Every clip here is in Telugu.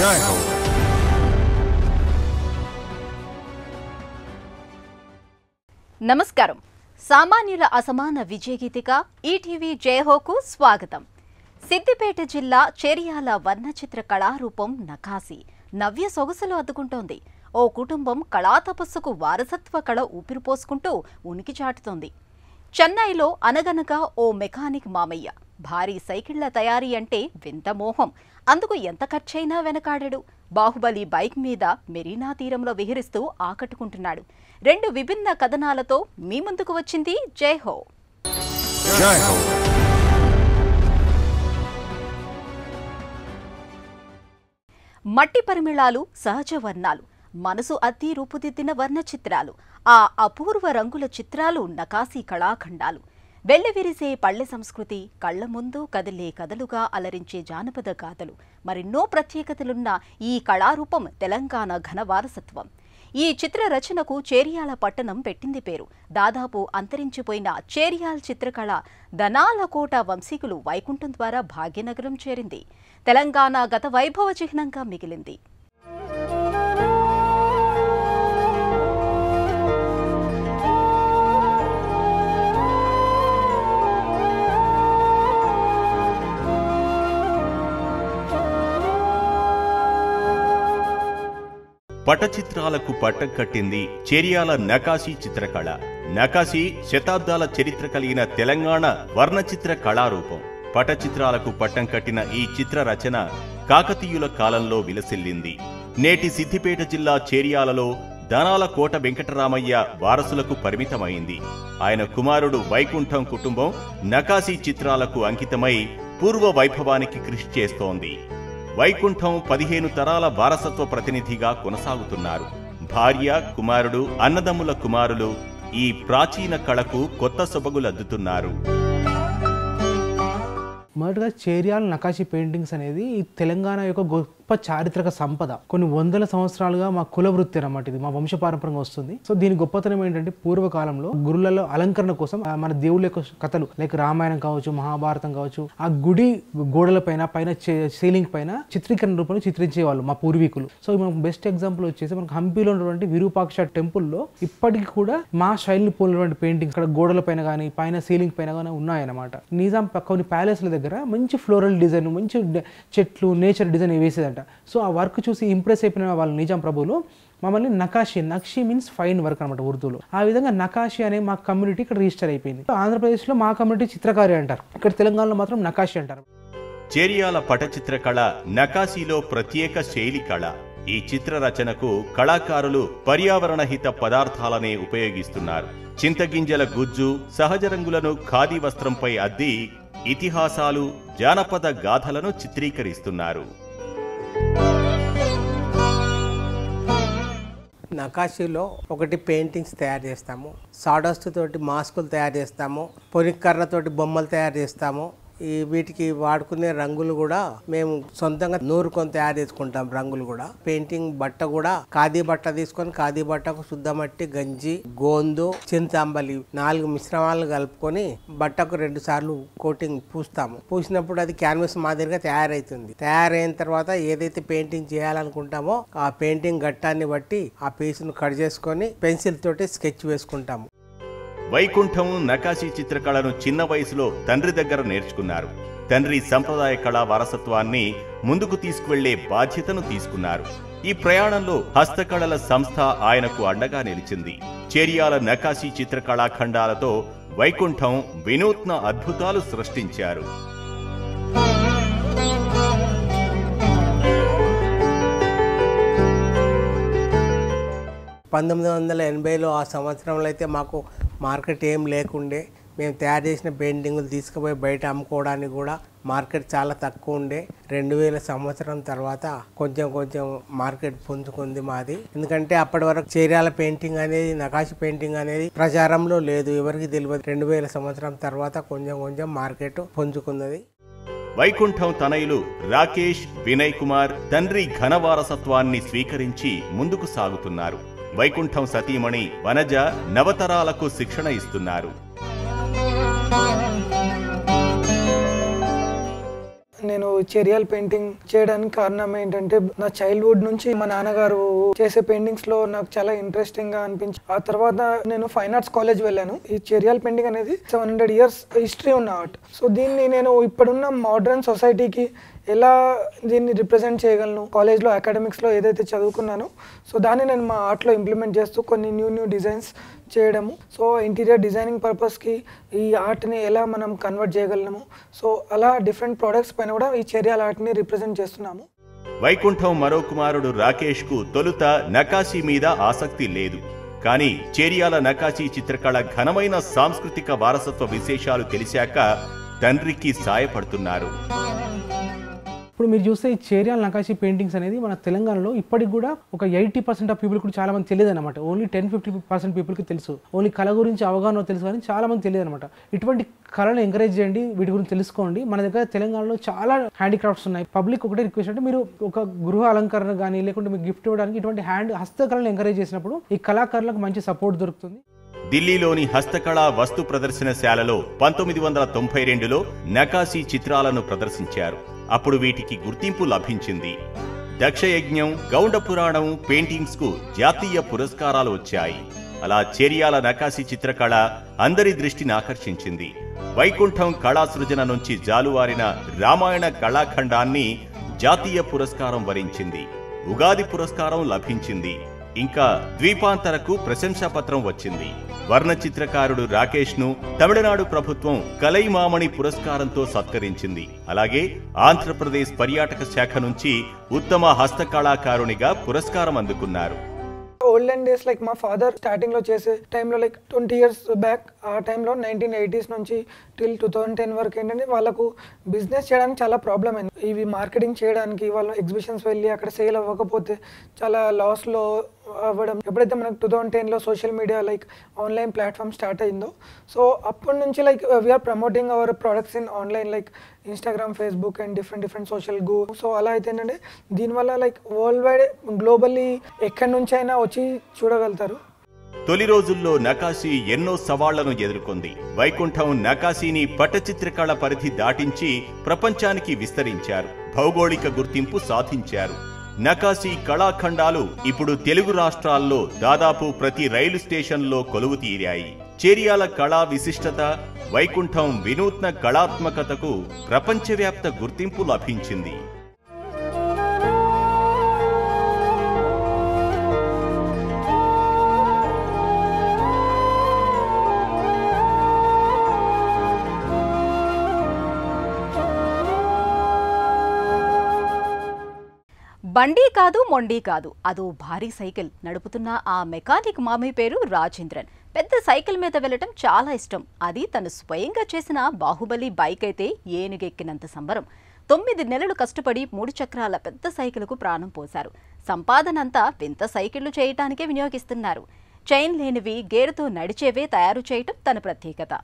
జై హో నమస్కారం సామాన్యుల అసమాన విజయగీతిక ఈటీవీ జయహోకు స్వాగతం సిద్దిపేట జిల్లా చేరియాల వర్ణచిత్ర కళారూపం నకాసి నవ్య సొగసులు అద్దుకుంటోంది ఓ కుటుంబం కళా తపస్సుకు వారసత్వ కళ ఊపిరిపోసుకుంటూ ఉనికి చాటుతోంది చెన్నైలో అనగనగా ఓ మెకానిక్ మామయ్య భారీ సైకిళ్ల తయారీ అంటే వింత మోహం అందుకు ఎంత ఖర్చైనా వెనకాడాడు బాహుబలి బైక్ మీద మెరీనా తీరంలో విహరిస్తూ ఆకట్టుకుంటున్నాడు రెండు విభిన్న కథనాలతో మీ ముందుకు వచ్చింది జై హో జై హో మట్టి పరిమిళాలు సహజ వర్ణాలు మనసు అద్ది రూపుదిద్దిన వర్ణ చిత్రాలు ఆ అపూర్వ రంగుల చిత్రాలు నకాసి కళాఖండాలు వెల్లివిరిసే పల్లె సంస్కృతి కళ్ల ముందు కదిలే కథలుగా అలరించే జానపద గాథలు మరెన్నో ప్రత్యేకతలున్న ఈ కళారూపం తెలంగాణ ఘన వారసత్వం ఈ చిత్ర రచనకు చేరియాల పట్టణం పెట్టింది పేరు దాదాపు అంతరించిపోయిన చేరియాల్ చిత్రకళ దనాలకోట వంశీకులు వైకుంఠం ద్వారా భాగ్యనగరం చేరింది తెలంగాణ గత వైభవ చిహ్నంగా మిగిలింది పటచిత్రాలకు పట్టం కట్టింది చేరియాల నకాశీ చిత్రకళ నకాశీ శతాబ్దాల చరిత్ర కలిగిన తెలంగాణ వర్ణచిత్ర కళారూపం పటచిత్రాలకు పట్టం కట్టిన ఈ చిత్ర రచన కాకతీయుల కాలంలో విలసిల్లింది నేటి సిద్దిపేట జిల్లా చేరియాలలో దనాల కోట వెంకటరామయ్య వారసులకు పరిమితమైంది ఆయన కుమారుడు వైకుంఠం కుటుంబం నకాశీ చిత్రాలకు అంకితమై పూర్వ వైభవానికి కృషి చేస్తోంది వైకుంఠం పదిహేను తరాల వారసత్వ ప్రతినిధిగా కొనసాగుతున్నారు భార్య కుమారుడు అన్నదమ్ముల కుమారులు ఈ ప్రాచీన కళకు కొత్త సొబగులద్దుతున్నారు మొదటగా చేరియాల నకాశీ పెయింటింగ్స్ అనేది ఈ తెలంగాణ యొక్క గొప్ప చారిత్రక సంపద కొన్ని వందల సంవత్సరాలుగా మా కుల వృత్తి అన్నమాట ఇది మా వంశపారంపరంగా వస్తుంది సో దీని గొప్పతనం ఏంటంటే పూర్వకాలంలో గురులలో అలంకరణ కోసం ఆ మన దేవుళ్ళ యొక్క కథలు లైక్ రామాయణం కావచ్చు మహాభారతం కావచ్చు ఆ గుడి గోడల పైన పైన సీలింగ్ పైన చిత్రీకరణ రూపంలో చిత్రించేవాళ్ళు మా పూర్వీకులు సో మనకు బెస్ట్ ఎగ్జాంపుల్ వచ్చేసి మనకు హంపీలో ఉన్నటువంటి విరూపాక్ష టెంపుల్లో ఇప్పటికీ కూడా మా శైలిని పోలినటువంటి పెయింటింగ్స్ ఇక్కడ గోడల పైన కానీ పైన సీలింగ్ పైన కానీ ఉన్నాయన్నమాట నిజాం ప- కొన్ని ప్యాలెస్ల దగ్గర మంచి ఫ్లోరల్ డిజైన్ మంచి డ- చెట్లు నేచర్ డిజైన్ వేసేదంట సో ఆ వర్క్ చూసి ఇంప్రెస్ అయిపోయిన వాళ్ళు నిజాం ప్రభువులు మమ్మల్ని Nakashi Nakshi means fine work అనమాట ఉర్దూలో ఆ విధంగా నకాషి అనే మా కమ్యూనిటీ ఇక్కడ రిజిస్టర్ అయిపోయింది ఆంధ్రప్రదేశ్లో మా కమ్యూనిటీ చిత్రకారి అంటారు ఇక్కడ తెలంగాణలో మాత్రం నకాషి అంటారు చేరియాల పటచిత్ర కళ నకాశీలో ప్రత్యేక శైలి కళ ఈ చిత్ర రచనకు కళాకారులు పర్యావరణ హిత పదార్థాలనే ఉపయోగిస్తున్నారు చింతగింజల గుజ్జు సహజ రంగులను ఖాదీ వస్త్రంపై అద్ది ఇతిహాసాలు జానపద గాథలను చిత్రీకరిస్తున్నారు నకాశీలో ఒకటి పెయింటింగ్స్ తయారు చేస్తాము సాడస్ట్ తోటి మాస్కులు తయారు చేస్తాము పొనిక్కర్ర తోటి బొమ్మలు తయారు చేస్తాము ఈ వీటికి వాడుకునే రంగులు కూడా మేము సొంతంగా నూరుకొని తయారు చేసుకుంటాం రంగులు కూడా పెయింటింగ్ బట్ట కూడా ఖాదీ బట్ట తీసుకొని ఖాదీ బట్టకు శుద్ధ మట్టి గంజి గోందు చింతాంబలి నాలుగు మిశ్రమాలు కలుపుకొని బట్టకు రెండు సార్లు కోటింగ్ పూస్తాము పూసినప్పుడు అది క్యాన్వస్ మాదిరిగా తయారైతుంది తయారైన తర్వాత ఏదైతే పెయింటింగ్ చేయాలనుకుంటామో ఆ పెయింటింగ్ ఘట్టాన్ని బట్టి ఆ పీస్ను కట్ చేసుకొని పెన్సిల్ తోటి స్కెచ్ వేసుకుంటాము వైకుంఠం నకాశీ చిత్రకళను చిన్న వయసులో తండ్రి దగ్గర నేర్చుకున్నారు తండ్రి సంప్రదాయ కళా వారసత్వాన్ని ముందుకు తీసుకువెళ్లే బాధ్యతను తీసుకున్నారు ఈ ప్రయాణంలో హస్తకళల సంస్థ ఆయనకు అండగా నిలిచింది చేరియాల నకాశీ చిత్రకళాఖండాలతో వైకుంఠం వినూత్న అద్భుతాలు సృష్టించారు పంతొమ్మిది వందల ఎనభైలో ఆ సంవత్సరంలో అయితే మాకు మార్కెట్ ఏం లేకుండే మేము తయారు చేసిన పెయింటింగులు తీసుకుపోయి బయట అమ్ముకోవడానికి కూడా మార్కెట్ చాలా తక్కువ ఉండే రెండు వేల సంవత్సరం తర్వాత కొంచెం కొంచెం మార్కెట్ పుంజుకుంది మాది ఎందుకంటే అప్పటి వరకు చేర్యాల పెయింటింగ్ అనేది నకాశి పెయింటింగ్ అనేది ప్రచారంలో లేదు ఎవరికి తెలియదు రెండు వేల సంవత్సరం తర్వాత కొంచెం కొంచెం మార్కెట్ పుంజుకున్నది వైకుంఠం తనయులు రాకేష్ వినయ్ కుమార్ తండ్రి ఘన వారసత్వాన్ని స్వీకరించి ముందుకు సాగుతున్నారు వైకుంఠం సతీమణి వనజ నవతరాలకు శిక్షణ ఇస్తున్నారు నేను చెరియల్ పెయింటింగ్ చేయడానికి కారణం ఏంటంటే నా చైల్డ్హుడ్ నుంచి మా నాన్నగారు చేసే పెయింటింగ్స్ లో నాకు చాలా ఇంట్రెస్టింగ్ గా అనిపించి ఆ తర్వాత నేను ఫైన్ ఆర్ట్స్ కాలేజ్ వెళ్ళాను ఈ చెరియల్ పెయింటింగ్ అనేది సెవెన్ హండ్రెడ్ ఇయర్స్ హిస్టరీ ఉన్న ఆర్ట్ సో దీన్ని నేను ఇప్పుడున్న మోడర్న్ సొసైటీకి ఎలా దీన్ని రిప్రజెంట్ చేయగలను కాలేజ్లో అకాడమిక్స్లో ఏదైతే చదువుకున్నానో సో దాన్ని నేను మా ఆర్ట్లో ఇంప్లిమెంట్ చేస్తూ కొన్ని న్యూ న్యూ డిజైన్స్ చేయడము సో ఇంటీరియర్ డిజైనింగ్ పర్పస్కి ఈ ఆర్ట్ని ఎలా మనం కన్వర్ట్ చేయగలము సో అలా డిఫరెంట్ ప్రోడక్ట్స్ పైన కూడా ఈ చర్యల ఆర్ట్ని రిప్రజెంట్ చేస్తున్నాము వైకుంఠం మరో కుమారుడు రాకేష్ కు తొలుత నకాశీ మీద ఆసక్తి లేదు కానీ చేరియాల నకాశీ చిత్రకళ ఘనమైన సాంస్కృతిక వారసత్వ విశేషాలు తెలిసాక తండ్రికి సాయపడుతున్నారు ఇప్పుడు మీరు చూస్తే ఈ చేరియాల నకాశీ పెయింటింగ్స్ అనేది మన తెలంగాణలో ఇప్పటికి కూడా ఒక ఎయిటీ పర్సెంట్ ఆఫ్ పీపుల్ కూడా చాలా మంది తెలియదు అనమాట ఓన్లీ టెన్ ఫిఫ్టీ పర్సెంట్ పీపుల్కి తెలుసు ఓన్లీ కళ గురించి అవగాహన తెలుసు కానీ చాలా మంది తెలియదు అనమాట ఇటువంటి కళను ఎంకరేజ్ చేయండి వీటి గురించి తెలుసుకోండి మన దగ్గర తెలంగాణలో చాలా హ్యాండీక్రాఫ్ట్స్ ఉన్నాయి పబ్లిక్ ఒకటే రిక్వెస్ట్ అంటే మీరు ఒక గృహ అలంకరణ కానీ లేకుంటే మీకు గిఫ్ట్ ఇవ్వడానికి ఇటువంటి హ్యాండ్ హస్తకళను ఎంకరేజ్ చేసినప్పుడు ఈ కళాకారులకు మంచి సపోర్ట్ దొరుకుతుంది ఢిల్లీలోని హస్తకళా వస్తు ప్రదర్శనశాలలో పంతొమ్మిది వందల తొంభై రెండులో నకాశీ చిత్రాలను ప్రదర్శించారు అప్పుడు వీటికి గుర్తింపు లభించింది దక్షయజ్ఞం గౌండ పురాణం పెయింటింగ్స్ కు జాతీయ పురస్కారాలు వచ్చాయి అలా చేరియాల నకాశీ చిత్రకళ అందరి దృష్టిని ఆకర్షించింది వైకుంఠం కళా సృజన నుంచి జాలువారిన రామాయణ కళాఖండాన్ని జాతీయ పురస్కారం వరించింది ఉగాది పురస్కారం లభించింది ఇంకా ద్వీపాంతరకు ప్రశంసాపత్రం వచ్చింది వర్ణ చిత్రకారుడు రాకేష్ ను తమిళనాడు ప్రభుత్వం కలైమామణి పురస్కారంతో సత్కరించింది అలాగే ఆంధ్రప్రదేశ్ పర్యాటక శాఖ నుంచి ఉత్తమ హస్తకళాకారునిగా పురస్కారం అందుకున్నారు ఓల్డెన్ డేస్ లైక్ మా ఫాదర్ స్టార్టింగ్లో చేసే టైంలో లైక్ ట్వంటీ ఇయర్స్ బ్యాక్ ఆ టైంలో నైన్టీన్ ఎయిటీస్ నుంచి టిల్ టూ థౌజండ్ టెన్ వరకు ఏంటంటే వాళ్ళకు బిజినెస్ చేయడానికి చాలా ప్రాబ్లం అయింది ఇవి మార్కెటింగ్ చేయడానికి వాళ్ళు ఎగ్జిబిషన్స్ వెళ్ళి అక్కడ సేల్ అవ్వకపోతే చాలా లాస్లో అవ్వడం ఎప్పుడైతే మనకు టూ థౌజండ్ టెన్లో social media like online platform start అయిందో సో అప్పటి నుంచి like we're promoting our products in online like Instagram Facebook and different different social go so అలా అయితే ఏంటంటే దీనివల్ల లైక్ వరల్డ్ వైడ్ గ్లోబల్లీ ఎక్కడి నుంచి అయినా వచ్చి చూడగలుగుతారు తొలి రోజుల్లో నకాశీ ఎన్నో సవాళ్లను ఎదుర్కొంది వైకుంఠం నకాశీని పట్టచిత్రకళ పరిధి దాటించి ప్రపంచానికి విస్తరించారు భౌగోళిక గుర్తింపు సాధించారు నకాశీ కళాఖండాలు ఇప్పుడు తెలుగు రాష్ట్రాల్లో దాదాపు ప్రతి రైలు స్టేషన్లో కొలువు తీరాయి చేరియాల కళా విశిష్టత వైకుంఠం వినూత్న కళాత్మకతకు ప్రపంచవ్యాప్త గుర్తింపు లభించింది బండి కాదు మొండి కాదు అదో భారీ సైకిల్ నడుపుతున్న ఆ మెకానిక్ మామయ్య పేరు రాజేంద్రన్ పెద్ద సైకిల్ మీద వెళ్ళటం చాలా ఇష్టం అది తను స్వయంగా చేసిన బాహుబలి బైక్ అయితే ఏనుగెక్కినంత సంబరం తొమ్మిది నెలలు కష్టపడి మూడు చక్రాల పెద్ద సైకిల్కు ప్రాణం పోశారు సంపాదనంతా వింత సైకిళ్లు చేయటానికే వినియోగిస్తున్నారు చైన్ లేనివి గేరుతో నడిచేవే తయారు చేయటం తన ప్రత్యేకత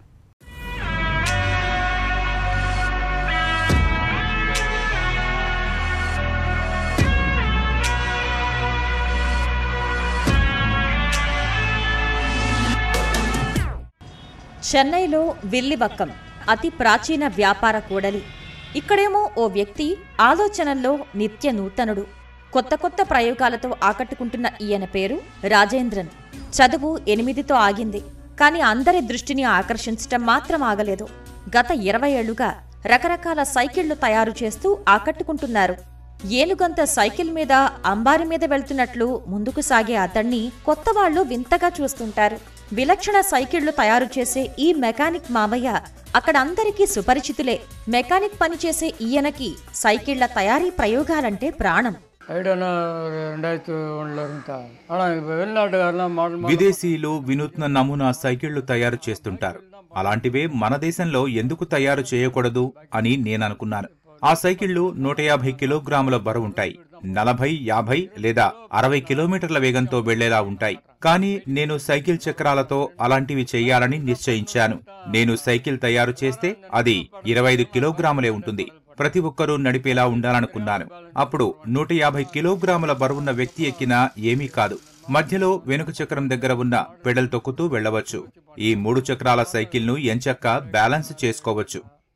చెన్నైలో విల్లివక్కం అతి ప్రాచీన వ్యాపార కూడలి ఇక్కడేమో ఓ వ్యక్తి ఆలోచనల్లో నిత్య నూతనుడు కొత్త కొత్త ప్రయోగాలతో ఆకట్టుకుంటున్న ఈయన పేరు రాజేంద్రన్ చదువు ఎనిమిదితో ఆగింది కానీ అందరి దృష్టిని ఆకర్షించటం మాత్రం ఆగలేదు గత ఇరవై ఏళ్లుగా రకరకాల సైకిళ్లు తయారు చేస్తూ ఆకట్టుకుంటున్నారు ఏనుగంత సైకిల్ మీద అంబారి మీద వెళ్తున్నట్లు ముందుకు సాగే అతన్ని కొత్త వాళ్ళు వింతగా చూస్తుంటారు విలక్షణ సైకిళ్లు తయారు చేసే ఈ మెకానిక్ మామయ్య అక్కడ అందరికీ సుపరిచితులే మెకానిక్ పనిచేసే ఈయనకి సైకిళ్ల తయారీ ప్రయోగాలంటే ప్రాణం ஐடியானா ரெண்டாயிரத்தி ஒன்றில் இருந்தா ஆனால் இப்போ வெளிநாட்டுக்காரெல்லாம் மாடல் மாடல் విదేశీయులు వినూత్న నమూనా సైకిళ్లు తయారు చేస్తుంటారు అలాంటివే మన దేశంలో ఎందుకు తయారు చేయకూడదు అని నేననుకున్నాను ఆ సైకిళ్లు నూట యాభై కిలోగ్రాముల బరువుంటాయి నలభై యాభై లేదా అరవై కిలోమీటర్ల వేగంతో వెళ్లేలా ఉంటాయి కానీ నేను సైకిల్ చక్రాలతో అలాంటివి చెయ్యాలని నిశ్చయించాను నేను సైకిల్ తయారు చేస్తే అది ఇరవై ఐదు కిలోగ్రాములే ఉంటుంది ప్రతి ఒక్కరూ నడిపేలా ఉండాలనుకున్నాను అప్పుడు నూట యాభై కిలోగ్రాముల బరువున్న వ్యక్తి ఎక్కినా ఏమీ కాదు మధ్యలో వెనుక చక్రం దగ్గర ఉన్న పెడల్ తొక్కుతూ వెళ్ళవచ్చు ఈ మూడు చక్రాల సైకిల్ను ఎంచక్క బ్యాలెన్స్ చేసుకోవచ్చు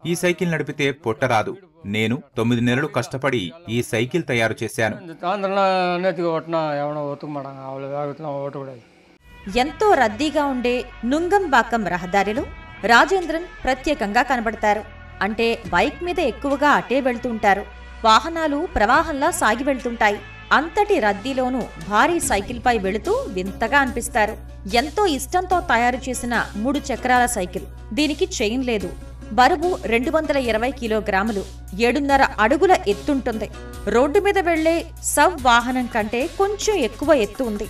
ఈ సైకిల్ నడిపితే పొట్టరాదు నేను తొమ్మిది నెలలు కష్టపడి ఈ సైకిల్ తయారు చేశాను இந்த தாந்திரம்லாம் நேற்றுக்கு ஓட்டினா எவனோ ஒத்துக்க மாட்டாங்க அவ்வளோ வேகத்தில் ஓட்டக்கூடாது ఎంతో రద్దీగా ఉండే నుంగంబాకం రహదారిలో రాజేంద్రన్ ప్రత్యేకంగా కనబడతారు అంటే బైక్ మీద ఎక్కువగా అటే వెళ్తుంటారు వాహనాలు ప్రవాహంలా సాగి వెళ్తుంటాయి అంతటి రద్దీలోనూ భారీ సైకిల్పై వెళుతూ వింతగా అనిపిస్తారు ఎంతో ఇష్టంతో తయారు చేసిన మూడు చక్రాల సైకిల్ దీనికి చైన్ లేదు బరువు రెండు వందల ఇరవై కిలోగ్రాములు ఏడున్నర అడుగుల ఎత్తుంటుంది రోడ్డు మీద వెళ్లే సవ్ వాహనం కంటే కొంచెం ఎక్కువ ఎత్తు ఉంది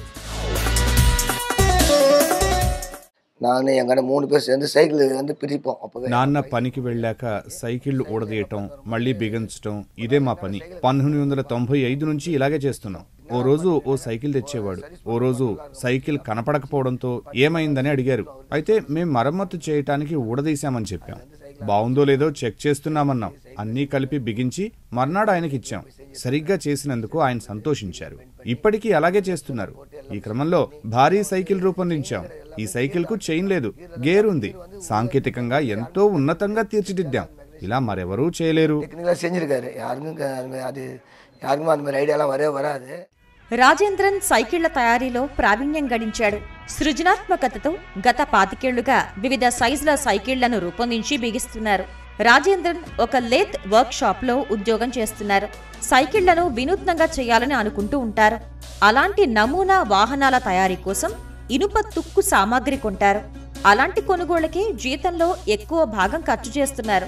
நான் எங்கட மூணு பேர் சேர்ந்து சைக்கிள் வந்து பிரிப்போம் அப்போவே నాన్న పనికి వెళ్ళాక సైకిళ్లు ఊడదీయటం మళ్ళీ బిగించటం ఇదే మా పని పంతొమ్మిది వందల తొంభై ఐదు నుంచి ఇలాగే చేస్తున్నాం ఓ రోజు ఓ సైకిల్ తెచ్చేవాడు ఓ రోజు సైకిల్ కనపడకపోవడంతో ఏమైందని అడిగారు అయితే మేం మరమ్మతు చేయటానికి ఊడదీశామని చెప్పాం బావుందో లేదో చెక్ చేస్తున్నామన్నాం అన్నీ కలిపి బిగించి మర్నాడు ఆయనకి ఇచ్చాం సరిగ్గా చేసినందుకు ఆయన సంతోషించారు ఇప్పటికీ అలాగే చేస్తున్నారు ఈ క్రమంలో భారీ సైకిల్ రూపొందించాం ఈ సైకిల్ కు చైన్ లేదు గేర్ ఉంది సాంకేతికంగా ఎంతో ఉన్నతంగా తీర్చిదిద్దాం ఇలా మరెవరూ చేయలేరు டெக்னிக்கலாக செஞ்சிருக்காரு யாருக்கும் க- அந்த மாதிரி- அது யாருக்கும் அந்த மாதிரி ஐடியாலாம் வரவே வராது రాజేంద్రన్ సైకిళ్ల తయారీలో ప్రావీణ్యం గడించాడు సృజనాత్మకతతో గత పాతికేళ్లుగా వివిధ సైజుల సైకిళ్లను రూపొందించి బిగిస్తున్నారు రాజేంద్రన్ ఒక లేత్ వర్క్ షాప్ లో ఉద్యోగం చేస్తున్నారు సైకిళ్లను వినూత్నంగా చేయాలని అనుకుంటూ ఉంటారు అలాంటి నమూనా వాహనాల తయారీ కోసం ఇనుప తుక్కు సామాగ్రి కొంటారు అలాంటి కొనుగోళ్లకే జీతంలో ఎక్కువ భాగం ఖర్చు చేస్తున్నారు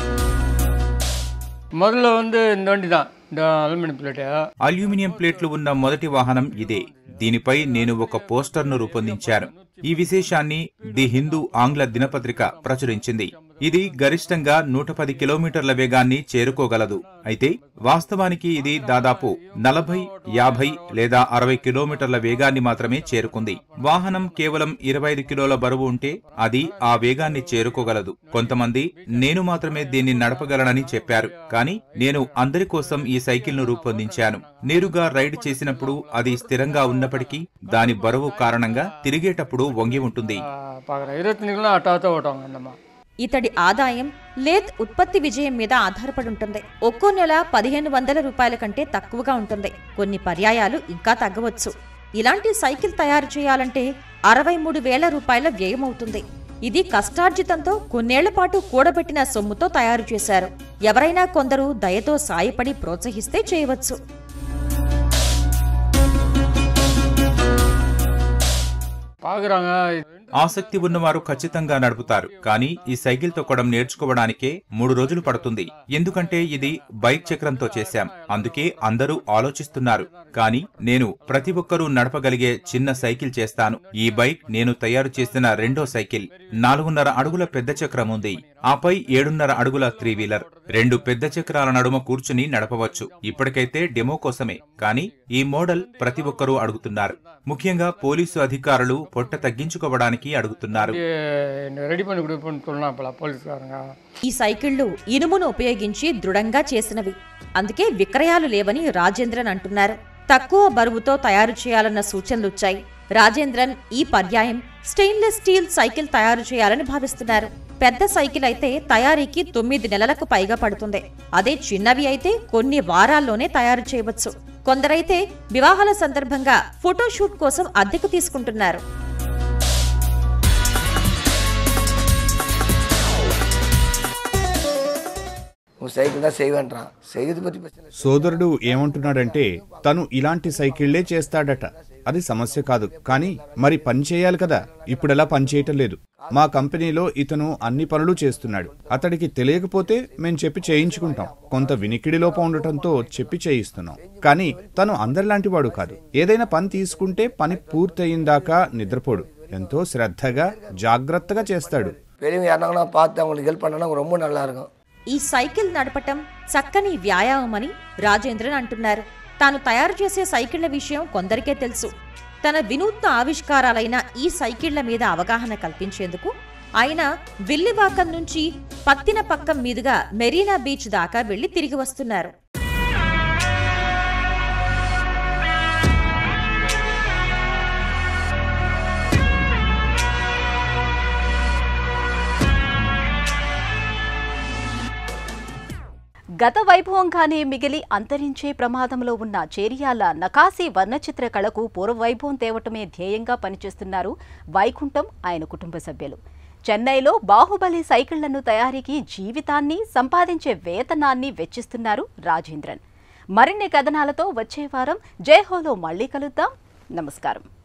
முதல்ல வந்து இந்த வண்டி தான் இந்த அலுமினியம் பிளேட்டு అల్యూమినియం ప్లేట్లు ఉన్న మొదటి వాహనం ఇదే దీనిపై నేను ఒక పోస్టర్ను రూపొందించాను ఈ విశేషాన్ని ది హిందూ ఆంగ్ల దినపత్రిక ప్రచురించింది ఇది గరిష్టంగా నూట పది కిలోమీటర్ల వేగాన్ని చేరుకోగలదు అయితే వాస్తవానికి ఇది దాదాపు నలభై యాభై లేదా అరవై కిలోమీటర్ల వేగాన్ని మాత్రమే చేరుకుంది వాహనం కేవలం ఇరవై ఐదు కిలోల బరువు ఉంటే అది ఆ వేగాన్ని చేరుకోగలదు కొంతమంది నేను మాత్రమే దీన్ని నడపగలనని చెప్పారు కానీ నేను అందరి కోసం ఈ సైకిల్ ను రూపొందించాను నేరుగా రైడ్ చేసినప్పుడు అది స్థిరంగా ఉన్నప్పటికీ దాని బరువు కారణంగా తిరిగేటప్పుడు వంగి ఉంటుంది பார்க்குறேன் இருபத்தஞ்சுக்கெல்லாம் அட்டாத்தான் ஓட்டுவாங்க அந்தம்மா ఇతడి ఆదాయం లేత్ ఉత్పత్తి విజయం మీద ఆధారపడి ఉంటుంది ఒక్కో నెల పదిహేను వందల రూపాయల కంటే తక్కువగా ఉంటుంది కొన్ని పర్యాయాలు ఇంకా తగ్గవచ్చు ఇలాంటి సైకిల్ తయారు చేయాలంటే అరవై మూడు వేల రూపాయల వ్యయమవుతుంది ఇది కష్టార్జితంతో కొన్నేళ్ల పాటు కూడబెట్టిన సొమ్ముతో తయారు చేశారు ఎవరైనా కొందరు దయతో సాయపడి ప్రోత్సహిస్తే చేయవచ్చు பார்க்குறாங்க ఆసక్తి ఉన్నవారు ఖచ్చితంగా నడుపుతారు కానీ ఈ సైకిల్ తొక్కడం నేర్చుకోవడానికే మూడు రోజులు పడుతుంది ఎందుకంటే ఇది బైక్ చక్రంతో చేశాం అందుకే అందరూ ఆలోచిస్తున్నారు కానీ నేను ప్రతి ఒక్కరూ నడపగలిగే చిన్న సైకిల్ చేస్తాను ఈ బైక్ నేను తయారు చేసిన రెండో సైకిల్ నాలుగున్నర అడుగుల పెద్ద చక్రం ఉంది ఆపై ఏడున్నర అడుగుల త్రీ వీలర్ రెండు పెద్ద చక్రాల నడుమ కూర్చుని నడపవచ్చు ఇప్పటికైతే డెమో కోసమే కానీ ఈ మోడల్ ప్రతి ఒక్కరూ అడుగుతున్నారు ముఖ్యంగా పోలీసు అధికారులు పొట్ట తగ్గించుకోవడానికి అడుగుతున్నారు ரெடி பண்ணி கொடுப்போன்னு சொன்னா இப்போலாம் போலீஸ்காரங்க ఈ సైకిళ్లు ఇనుమును ఉపయోగించి దృఢంగా చేసినవి అందుకే విక్రయాలు లేవని రాజేంద్రన్ అంటున్నారు తక్కువ బరువుతో తయారు చేయాలన్న సూచనలొచ్చాయి రాజేంద్రన్ ఈ పర్యాయం స్టెయిన్లెస్ స్టీల్ సైకిల్ తయారు చేయాలని భావిస్తున్నారు పెద్ద సైకిల్ అయితే తయారీకి తొమ్మిది నెలలకు పైగా పడుతుంది అదే చిన్నవి అయితే కొన్ని వారాల్లోనే తయారు చేయవచ్చు కొందరైతే వివాహాల సందర్భంగా ఫోటోషూట్ కోసం అద్దెకు తీసుకుంటున్నారు உன் சைக்கிள் தான் செய்வேன்றான் செய்யறது பற்றி பிரச்சனை இல்லை. సోదరుడు ఏమంటున్నాడంటే తను ఇలాంటి సైకిళ్లే చేస్తాడట అది సమస్య కాదు కానీ మరి పని చేయాలి కదా ఇప్పుడెలా పని చేయటం లేదు మా కంపెనీలో ఇతను అన్ని పనులు చేస్తున్నాడు అతడికి తెలియకపోతే మేం చెప్పి చేయించుకుంటాం కొంత వినికిడి లోపం ఉండటంతో చెప్పి చేయిస్తున్నాం కానీ తను అందరిలాంటి వాడు కాదు ఏదైనా పని తీసుకుంటే పని పూర్తయిందాకా నిద్రపోడు ఎంతో శ్రద్ధగా జాగ్రత్తగా చేస్తాడు பெரியவங்க யாருனாங்கன்னா பார்த்து அவங்களுக்கு ஹெல்ப் பண்ணனா ரொம்ப நல்லா இருக்கும் ఈ సైకిల్ నడపటం చక్కని వ్యాయామమని రాజేంద్రన్ అంటున్నారు తాను తయారు చేసే సైకిళ్ల విషయం కొందరికే తెలుసు తన వినూత్న ఆవిష్కారాలైన ఈ సైకిళ్ల మీద అవగాహన కల్పించేందుకు ఆయన విల్లివాకం నుంచి పత్తిన పక్కం మీదుగా మెరీనా బీచ్ దాకా వెళ్లి తిరిగి వస్తున్నారు గత వైభవంగానే మిగిలి అంతరించే ప్రమాదంలో ఉన్న చేరియాల నకాసి వర్ణచిత్ర కళకు పూర్వ వైభవం తేవటమే ధ్యేయంగా పనిచేస్తున్నారు వైకుంఠం ఆయన కుటుంబ సభ్యులు చెన్నైలో బాహుబలి సైకిళ్లను తయారీకి జీవితాన్ని సంపాదించే వేతనాన్ని వెచ్చిస్తున్నారు రాజేంద్రన్ మరిన్ని కథనాలతో వచ్చే వారం జయహోలో మళ్ళీ కలుద్దాం నమస్కారం